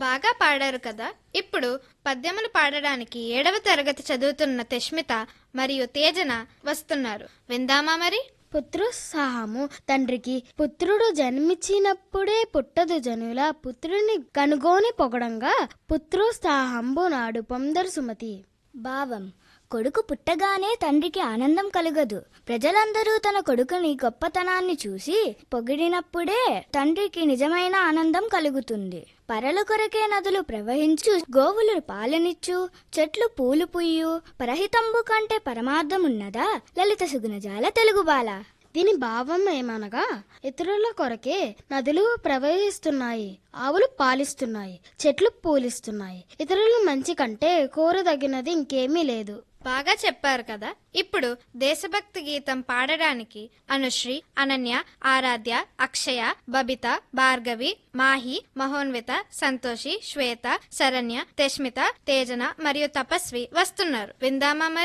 బాగా పాడారు కదా ఇప్పుడు పద్యములు పాడడానికి ఏడవ తరగతి చదువుతున్న తెష్మిత మరియు తేజన వస్తున్నారు విందామా మరి పుత్రోత్సాహము తండ్రికి పుత్రుడు జన్మించినప్పుడే పుట్టదు జనుల పుత్రుని కనుగోని పొగడంగా పుత్రోత్సాహంబు నాడు పొందరు సుమతి భావం కొడుకు పుట్టగానే తండ్రికి ఆనందం కలుగదు ప్రజలందరూ తన కొడుకుని గొప్పతనాన్ని చూసి పొగిడినప్పుడే తండ్రికి నిజమైన ఆనందం కలుగుతుంది పరల కొరకే నదులు ప్రవహించు గోవులు పాలనిచ్చు చెట్లు పూలు పుయ్యు పరహితంబు కంటే పరమార్థమున్నదా లలిత సుగుణజాల తెలుగు బాల దీని భావం ఏమనగా ఇతరుల కొరకే నదులు ప్రవహిస్తున్నాయి ఆవులు పాలిస్తున్నాయి చెట్లు పూలిస్తున్నాయి ఇతరుల మంచి కంటే కోరదగినది ఇంకేమీ లేదు బాగా చెప్పారు కదా ఇప్పుడు దేశభక్తి గీతం పాడడానికి అనుశ్రీ అనన్య ఆరాధ్య అక్షయ బబిత భార్గవి మాహి మహోన్విత సంతోషి శ్వేత శరణ్య తెష్మిత తేజన మరియు తపస్వి వస్తున్నారు విందామా మరి